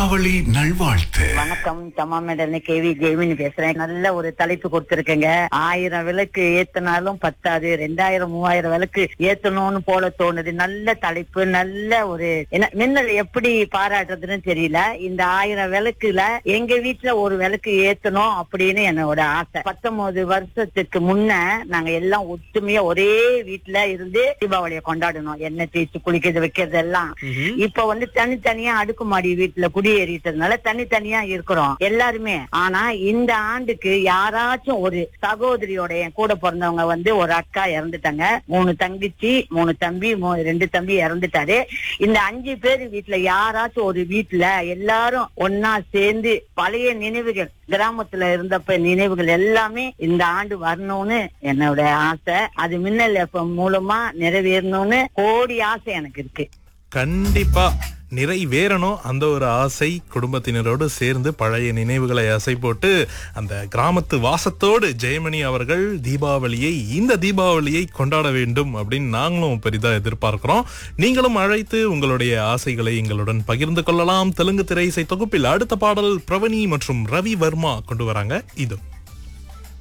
தீபாவளி நல்வாழ்த்து வணக்கம் சமாமேடல் கேவி ஜெய்மினி பேசுறேன் நல்ல ஒரு தலைப்பு கொடுத்திருக்கேங்க ஆயிரம் விளக்கு ஏத்தினாலும் பத்தாது ரெண்டாயிரம் மூவாயிரம் விளக்கு ஏத்தணும்னு போல தோணுது நல்ல தலைப்பு நல்ல ஒரு என்ன மின்னல் எப்படி பாராட்டுறதுன்னு தெரியல இந்த ஆயிரம் விளக்குல எங்க வீட்டுல ஒரு விளக்கு ஏத்தணும் அப்படின்னு என்னோட ஆசை பத்தொன்பது வருஷத்துக்கு முன்ன நாங்க எல்லாம் ஒற்றுமையா ஒரே வீட்டுல இருந்து தீபாவளியை கொண்டாடணும் எண்ணெய் தேய்ச்சி குளிக்கிறது வைக்கிறது எல்லாம் இப்ப வந்து தனித்தனியா அடுக்குமாடி வீட்டுல குடியேறிட்டதுனால தனித்தனியா இருக்கிறோம் எல்லாருமே ஆனா இந்த ஆண்டுக்கு யாராச்சும் ஒரு சகோதரியோட என் கூட பிறந்தவங்க வந்து ஒரு அக்கா இறந்துட்டாங்க மூணு தங்கச்சி மூணு தம்பி மூ- ரெண்டு தம்பி இறந்துட்டாரு இந்த அஞ்சு பேர் வீட்டுல யாராச்சும் ஒரு வீட்டுல எல்லாரும் ஒன்னா சேர்ந்து பழைய நினைவுகள் கிராமத்துல இருந்தப்ப நினைவுகள் எல்லாமே இந்த ஆண்டு வரணும்னு என்னோட ஆசை அது மின்னல் எஃப்எம் மூலமா நிறைவேறணும்னு கோடி ஆசை எனக்கு இருக்கு கண்டிப்பா நிறைவேறணும் அந்த ஒரு ஆசை குடும்பத்தினரோடு சேர்ந்து பழைய நினைவுகளை அசை போட்டு அந்த கிராமத்து வாசத்தோடு ஜெயமணி அவர்கள் தீபாவளியை இந்த தீபாவளியை கொண்டாட வேண்டும் அப்படின்னு நாங்களும் பெரிதா எதிர்பார்க்கிறோம் நீங்களும் அழைத்து உங்களுடைய ஆசைகளை எங்களுடன் பகிர்ந்து கொள்ளலாம் தெலுங்கு திரை இசை தொகுப்பில் அடுத்த பாடல் பிரவணி மற்றும் ரவி வர்மா கொண்டு வராங்க இது